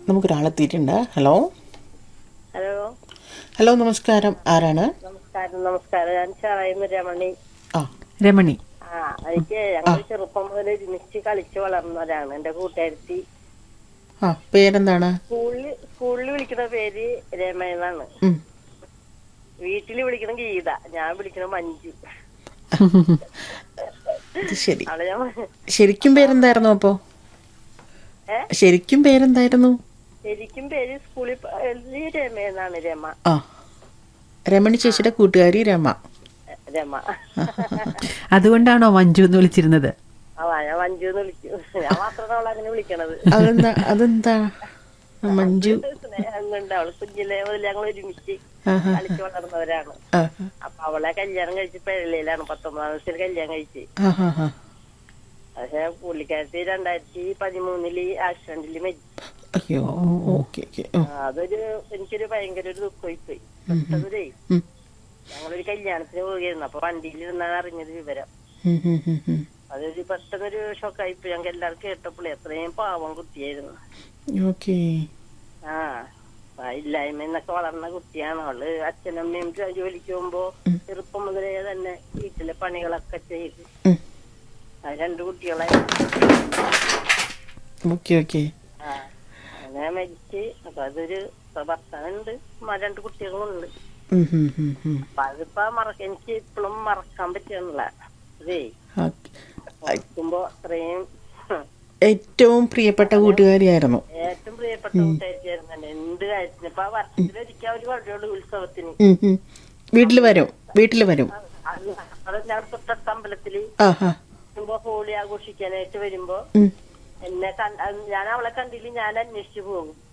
നമുക്കൊരാളെത്തിയിട്ടുണ്ട് hello hello hello നമസ്കാരം ആരാണ് നമസ്കാരം നമസ്കാരം ഞാൻ ചാറായിരുന്നു രമണി ആ രമണി ആ എനിക്ക് ഞങ്ങൾ ചെറുപ്പം മുതൽ ഒരുമിച്ച് കളിച്ച് വളർന്നവരാണ് എന്റെ കൂട്ടുകാരത്തി ആ പേരെന്താണ് സ്കൂളിൽ സ്കൂളിൽ വിളിക്കുന്ന പേര് രമ എന്നാണ് ഉം. വീട്ടിൽ വിളിക്കുന്ന ഗീത ഞാൻ വിളിക്കുന്ന മഞ്ജു ഇത് ശരി അവളെ ഞാൻ ശരിക്കും പേരെന്തായിരുന്നു അപ്പോ ഏ? ശരിക്കും പേരെന്തായിരുന്നു ശരിക്കും പേര് സ്കൂളിൽ പ- എഴുതി രമ എന്നാണ് രമ ആ രമണി ചേച്ചിയുടെ കൂട്ടുകാരി രമ രമ അതുകൊണ്ടാണോ മഞ്ജു എന്ന് വിളിച്ചിരുന്നത് ആ ഞാൻ മഞ്ജു എന്ന് വിളിക്കും ഞാൻ മാത്രമാണ് അവളെ അങ്ങനെ വിളിക്കണത് അതെന്താ അതെന്താ മഞ്ജു സ്നേഹം കൊണ്ട് അവള് കുഞ്ഞിലെ മുതൽ ഞങ്ങൾ ഒരുമിച്ച് ആഹാ. കളിച്ച് വളർന്നവരാണ് ആ അപ്പൊ അവളെ കല്യാണം കഴിച്ച് പെരളിയിലാണ് പത്തൊമ്പതാം വയസ്സിൽ കല്യാണം കഴിച്ച് ആ ആ ആ പക്ഷെ പുള്ളിക്കാരത്തി രണ്ടായിരത്തി പതിമൂന്നില് ആക്സിഡന്റിൽ മരിച്ചു അയ്യോ ഓക്കെ ഓക്കെ ഓ ആ, അതൊരു എനിക്കൊരു ഭയങ്കര ഒരു ദുഃഖമായി പോയി പെട്ടെന്നൊരേ ഉം. ഞങ്ങളൊരു കല്യാണത്തിന് പോവുകയായിരുന്നു അപ്പൊ വണ്ടിയിൽ നിന്നാണ് അറിഞ്ഞത് വിവരം ഉം, ഉം, ഉം, ഉം. അതൊരു പെട്ടെന്നൊരു ഷോക്കായി പോയി ഞങ്ങൾക്ക് എല്ലാവരും കേട്ടപ്പോഴേ എത്രയും പാവം കുട്ടിയായിരുന്നു ഓക്കെ ആ ആ ഇല്ലായ്മ എന്നൊക്കെ വളർന്ന കുട്ടിയാണ് അവള് അച്ഛനമ്മയും ജോ- ജോലിക്ക് പോകുമ്പോ ചെറുപ്പം മുതലേ തന്നെ വീട്ടിലെ പണികളൊക്കെ ചെയ്ത് ഉം. ആ, രണ്ട് കുട്ടികളെ ഓക്കെ ഓക്കെ ആ അങ്ങനെ മരിച്ച് അപ്പൊ അതൊരു ഭർത്താവുണ്ട് മ- രണ്ട് കുട്ടികളുണ്ട് ഉം, ഉം, ഉം, ഉം. അപ്പൊ അതിപ്പോ മറക്ക എനിക്ക് ഇപ്പോഴും മറക്കാൻ പറ്റുന്നില്ല അതേ ആ, ഓർക്കുമ്പോ അത്രയും ഏറ്റവും പ്രിയപ്പെട്ട കൂട്ടുകാരിയായിരുന്നു ഏറ്റവും പ്രിയപ്പെട്ട കൂട്ടുകാരിയായിരുന്നു എന്നെ എന്ത് കാര്യത്തിന് ഇപ്പൊ ആ വർഷത്തിലൊരിക്കൽ ഒരു വഴിയോട് ഉത്സവത്തിന് ഉം, ഉം. വീട്ടില് വരും വീട്ടില് വരും അത് അവിടെ ഞാൻ തൊട്ടടുത്ത അമ്പലത്തില് ആ ആ വരുമ്പോ ഹോളി ആഘോഷിക്കാനായിട്ട് വരുമ്പോ ഉം. എന്നെ കണ്ട ഞാൻ അവളെ കണ്ടില്ല ഞാൻ അന്വേഷിച്ചു പോകും